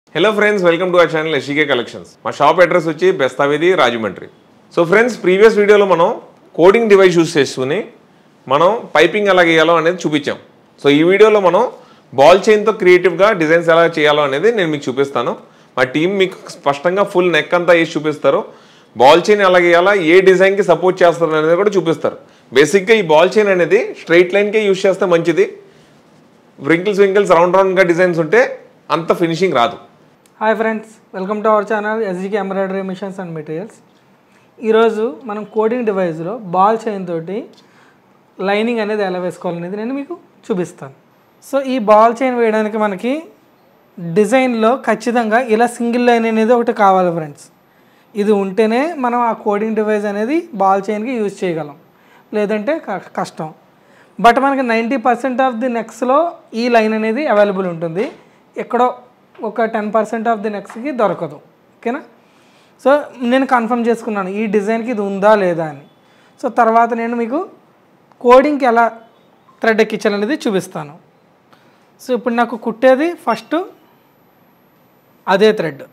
Hello friends welcome to our channel SEK collections మా shop address వచ్చి బెస్తావేది Rajahmundry so friends previous వీడియోలో మనం కోడింగ్ డివైస్ యూస్ చేసుకుని మనం పైపింగ్ ఎలా గీయాలో అనేది చూపించాం సో ఈ వీడియోలో మనం బాల్ చైన్తో క్రియేటివ్గా డిజైన్స్ ఎలా చేయాలో అనేది నేను మీకు చూపిస్తాను మా టీం మీకు స్పష్టంగా ఫుల్ నెక్ అంతా వేసి చూపిస్తారు బాల్ చైన్ ఎలా గీయాలా ఏ డిజైన్కి సపోర్ట్ చేస్తారు అనేది కూడా చూపిస్తారు బేసిక్గా ఈ బాల్ చైన్ అనేది స్ట్రైట్ లైన్కే యూస్ చేస్తే మంచిది వ్రింకిల్స్ వింకిల్స్ రౌండ్ రౌండ్గా డిజైన్స్ ఉంటే అంత ఫినిషింగ్ రాదు hi friends welcome to our channel SGK embroidery machines and materials ఈరోజు మనం కోడింగ్ డివైస్లో బాల్ చైన్ తోటి లైనింగ్ అనేది ఎలా వేసుకోవాలనేది నేను మీకు చూపిస్తాను సో ఈ బాల్ చైన్ వేయడానికి మనకి డిజైన్లో ఖచ్చితంగా ఇలా సింగిల్ లైన్ అనేది ఒకటి కావాలి ఫ్రెండ్స్ ఇది ఉంటేనే మనం ఆ కోడింగ్ డివైస్ అనేది బాల్ చైన్కి యూజ్ చేయగలం లేదంటే క- కష్టం బట్ మనకి నైంటీ పర్సెంట్ ఆఫ్ ది నెక్స్లో ఈ లైన్ అనేది అవైలబుల్ ఉంటుంది ఎక్కడో ఒక టెన్ పర్సెంట్ ఆఫ్ ది నెక్స్కి దొరకదు ఓకేనా సో నేను కన్ఫర్మ్ చేసుకున్నాను ఈ డిజైన్కి ఇది ఉందా లేదా అని సో తర్వాత నేను మీకు కోడింగ్కి ఎలా థ్రెడ్ ఎక్కించాలనేది చూపిస్తాను సో ఇప్పుడు నాకు కుట్టేది ఫస్ట్ అదే థ్రెడ్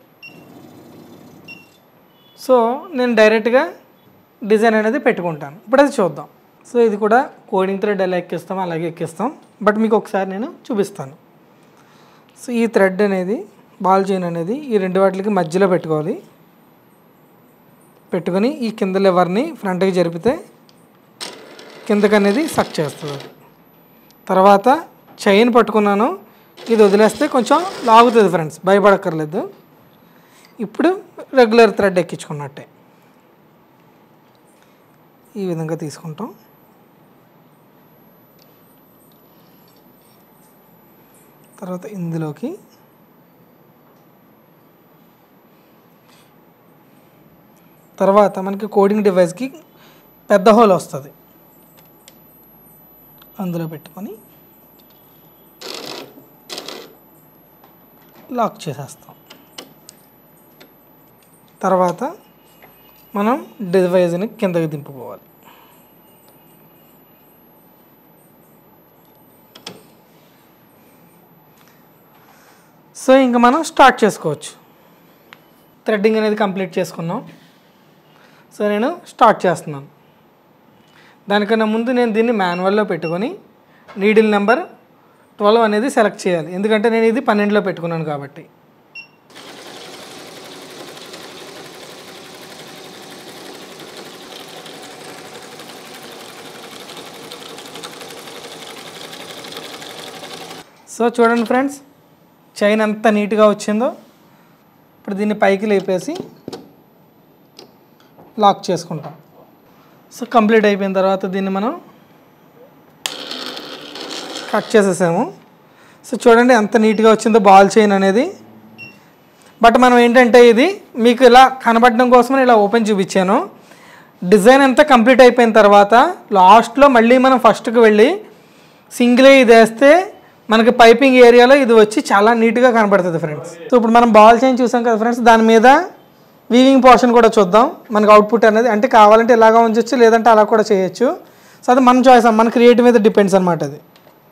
సో నేను డైరెక్ట్గా డిజైన్ అనేది పెట్టుకుంటాను ఇప్పుడు అది చూద్దాం సో ఇది కూడా కోడింగ్ థ్రెడ్ ఎలా ఎక్కిస్తాం అలాగే ఎక్కిస్తాం బట్ మీకు ఒకసారి నేను చూపిస్తాను సో ఈ థ్రెడ్ అనేది బాల్ చైన్ అనేది ఈ రెండు వాటికి మధ్యలో పెట్టుకోవాలి పెట్టుకొని ఈ కింద లెవర్ని ఫ్రంట్కి జరిపితే కిందకి అనేది సక్ చేస్తుంది అది. తర్వాత చైన్ పట్టుకున్నాను ఇది వదిలేస్తే కొంచెం లాగుతుంది ఫ్రెండ్స్ భయపడక్కర్లేదు ఇప్పుడు రెగ్యులర్ థ్రెడ్ ఎక్కించుకున్నట్టే ఈ విధంగా తీసుకుంటాం తర్వాత ఇందులోకి తర్వాత మనకి కోడింగ్ డివైస్కి పెద్ద హోల్ వస్తుంది అందులో పెట్టుకొని లాక్ చేసేస్తాం తర్వాత మనం డివైజ్ని కిందకి దింపుకోవాలి సో ఇంకా మనం స్టార్ట్ చేసుకోవచ్చు థ్రెడ్డింగ్ అనేది కంప్లీట్ చేసుకున్నాం సో నేను స్టార్ట్ చేస్తున్నాను దానికన్నా ముందు నేను దీన్ని మాన్యువల్లో పెట్టుకొని నీడిల్ నెంబర్ ట్వెల్వ్ అనేది సెలెక్ట్ చేయాలి ఎందుకంటే నేను ఇది పన్నెండులో పెట్టుకున్నాను కాబట్టి సో చూడండి ఫ్రెండ్స్ చైన్ ఎంత నీట్గా వచ్చిందో ఇప్పుడు దీన్ని పైకి లేపేసి లాక్ చేసుకుంటాం సో కంప్లీట్ అయిపోయిన తర్వాత దీన్ని మనం కట్ చేసేసాము సో చూడండి ఎంత నీట్గా వచ్చిందో బాల్ చైన్ అనేది బట్ మనం ఏంటంటే ఇది మీకు ఇలా కనబడడం కోసమని ఇలా ఓపెన్ చూపించాను డిజైన్ అంతా కంప్లీట్ అయిపోయిన తర్వాత లాస్ట్లో మళ్ళీ మనం ఫస్ట్కి వెళ్ళి సింగిల్ ఇది వేస్తే మనకి పైపింగ్ ఏరియాలో ఇది వచ్చి చాలా నీట్గా కనబడుతుంది ఫ్రెండ్స్ సో ఇప్పుడు మనం బాల్ చైన్ చూసాం కదా ఫ్రెండ్స్ దాని మీద వీవింగ్ పోర్షన్ కూడా చూద్దాం మనకి అవుట్పుట్ అనేది అంటే కావాలంటే ఇలాగా ఉంచవచ్చు లేదంటే అలా కూడా చేయొచ్చు సో అది మన చాయిస్ మన క్రియేటివ్ మీద డిపెండ్స్ అనమాట అది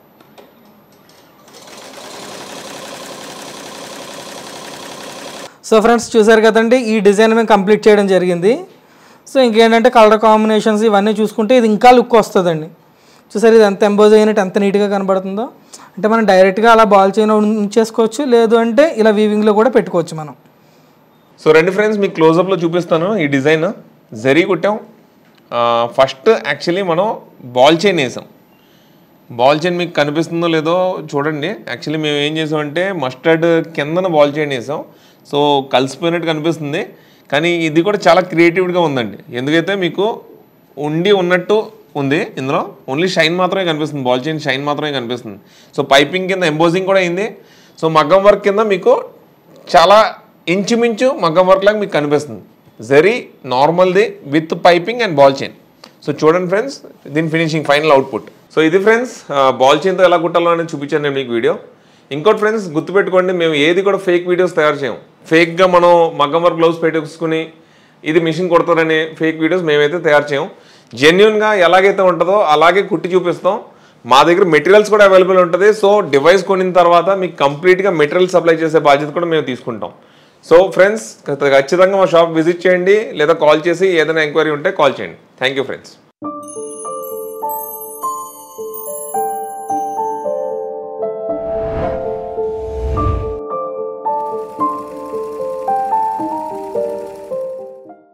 సో ఫ్రెండ్స్ చూసారు కదండి ఈ డిజైన్ మేము కంప్లీట్ చేయడం జరిగింది సో ఇంకేంటంటే కలర్ కాంబినేషన్స్ ఇవన్నీ చూసుకుంటే ఇది ఇంకా లుక్ వస్తుందండి చూసారు ఇది ఎంత ఎంబోజ్ అయినట్టు ఎంత నీట్గా కనబడుతుందో అంటే మనం డైరెక్ట్గా అలా బాల్ చేయన ఉంచేసుకోవచ్చు లేదు అంటే ఇలా వీవింగ్లో కూడా పెట్టుకోవచ్చు మనం సో రెండు ఫ్రెండ్స్ మీకు క్లోజప్లో చూపిస్తాను ఈ డిజైన్ జరీ కుట్టాం ఫస్ట్ యాక్చువల్లీ మనం బాల్ చైన్ వేసాం బాల్ చైన్ మీకు కనిపిస్తుందో లేదో చూడండి యాక్చువల్లీ మేము ఏం చేసామంటే మస్టర్డ్ కిందన బాల్ చైన్ వేసాం సో కలిసిపోయినట్టు కనిపిస్తుంది కానీ ఇది కూడా చాలా క్రియేటివ్గా ఉందండి ఎందుకైతే మీకు ఉండి ఉన్నట్టు ఉంది ఇందులో ఓన్లీ షైన్ మాత్రమే కనిపిస్తుంది బాల్ చైన్ షైన్ మాత్రమే కనిపిస్తుంది సో పైపింగ్ కింద ఎంబోజింగ్ కూడా అయింది సో మగ్గం వర్క్ కింద మీకు చాలా ఇంచుమించు మగ్గం వర్క్ లాగా మీకు కనిపిస్తుంది జరీ నార్మల్ది with piping and ball chain so చూడండి ఫ్రెండ్స్ దీని ఫినిషింగ్ ఫైనల్ అవుట్పుట్ సో ఇది ఫ్రెండ్స్ బాల్ చైన్తో ఎలా కుట్టాలో అనేది చూపించాను నేను మీకు వీడియో ఇంకోటి ఫ్రెండ్స్ గుర్తుపెట్టుకోండి మేము ఏది కూడా ఫేక్ వీడియోస్ తయారు చేయం ఫేక్గా మనం మగ్గం వర్క్ గ్లౌస్ పెట్టేసుకుని ఇది మిషన్ కొడతారనే ఫేక్ వీడియోస్ మేమైతే తయారు చేయం జెన్యున్గా ఎలాగైతే ఉంటుందో అలాగే కుట్టి చూపిస్తాం మా దగ్గర మెటీరియల్స్ కూడా అవైలబుల్ ఉంటుంది సో డివైస్ కొనిన తర్వాత మీకు కంప్లీట్గా మెటీరియల్ సప్లై చేసే బాధ్యత కూడా మేము తీసుకుంటాం సో ఫ్రెండ్స్ ఖచ్చితంగా మా షాప్ విజిట్ చేయండి లేదా కాల్ చేసి ఏదైనా ఎంక్వైరీ ఉంటే కాల్ చేయండి థ్యాంక్ యూ ఫ్రెండ్స్